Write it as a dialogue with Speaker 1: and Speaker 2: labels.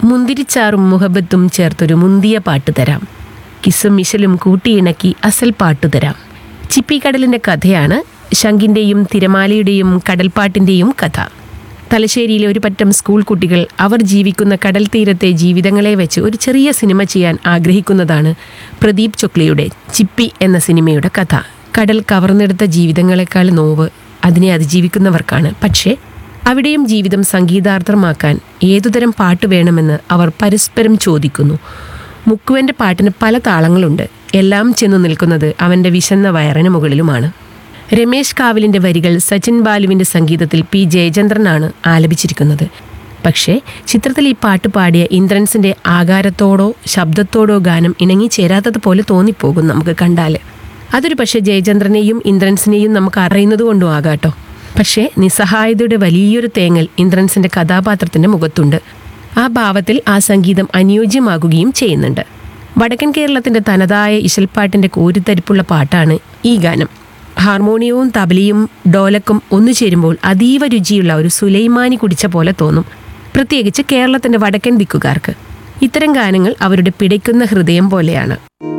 Speaker 1: മുന്തിരിച്ചാറും മുഹബത്തും ചേർത്തൊരു മുന്തിയ പാട്ട് തരാം കിസും മിശലും കൂട്ടിയിണക്കി അസൽ പാട്ടു തരാം ചിപ്പിക്കടലിൻ്റെ കഥയാണ് ശങ്കിൻ്റെയും തിരമാലയുടെയും കടൽപ്പാട്ടിൻ്റെയും കഥ തലശ്ശേരിയിലെ ഒരു പറ്റം സ്കൂൾ കുട്ടികൾ അവർ ജീവിക്കുന്ന കടൽ തീരത്തെ ജീവിതങ്ങളെ വെച്ച് ഒരു ചെറിയ സിനിമ ചെയ്യാൻ ആഗ്രഹിക്കുന്നതാണ് പ്രദീപ് ചൊക്ലിയുടെ ചിപ്പി എന്ന സിനിമയുടെ കഥ കടൽ കവർന്നെടുത്ത ജീവിതങ്ങളെക്കാൾ നോവ് അതിനെ അതിജീവിക്കുന്നവർക്കാണ് പക്ഷേ അവിടെയും ജീവിതം സംഗീതാർത്ഥമാക്കാൻ ഏതുതരം പാട്ട് വേണമെന്ന് അവർ പരസ്പരം ചോദിക്കുന്നു മുക്കുവൻ്റെ പാട്ടിന് പല താളങ്ങളുണ്ട് എല്ലാം ചെന്നു നിൽക്കുന്നത് അവൻ്റെ വിശന്ന വയറിന് മുകളിലുമാണ് രമേശ് കാവലിൻ്റെ വരികൾ സച്ചിൻ ബാലുവിൻ്റെ സംഗീതത്തിൽ പി ജയചന്ദ്രനാണ് ആലപിച്ചിരിക്കുന്നത് പക്ഷേ ചിത്രത്തിൽ ഈ പാട്ട് പാടിയ ഇന്ദ്രൻസിൻ്റെ ആകാരത്തോടോ ശബ്ദത്തോടോ ഗാനം ഇണങ്ങിച്ചേരാത്തതുപോലെ തോന്നിപ്പോകും നമുക്ക് കണ്ടാൽ അതൊരു പക്ഷേ ജയചന്ദ്രനെയും ഇന്ദ്രൻസിനെയും നമുക്ക് അറിയുന്നത് കൊണ്ടും ആകാട്ടോ പക്ഷേ നിസ്സഹായതയുടെ വലിയൊരു തേങ്ങൽ ഇന്ദ്രൻസിൻ്റെ കഥാപാത്രത്തിൻ്റെ മുഖത്തുണ്ട് ആ ഭാവത്തിൽ ആ സംഗീതം അനുയോജ്യമാകുകയും ചെയ്യുന്നുണ്ട് വടക്കൻ കേരളത്തിൻ്റെ തനതായ ഇശൽപ്പാട്ടിൻ്റെ കോരിത്തരിപ്പുള്ള പാട്ടാണ് ഈ ഗാനം ഹാർമോണിയവും തബലയും ഡോലക്കും ഒന്നു ചേരുമ്പോൾ അതീവ രുചിയുള്ള ഒരു സുലൈമാനി കുടിച്ച പോലെ തോന്നും പ്രത്യേകിച്ച് കേരളത്തിൻ്റെ വടക്കൻ ദിക്കുകാർക്ക് ഇത്തരം ഗാനങ്ങൾ അവരുടെ പിടയ്ക്കുന്ന ഹൃദയം പോലെയാണ്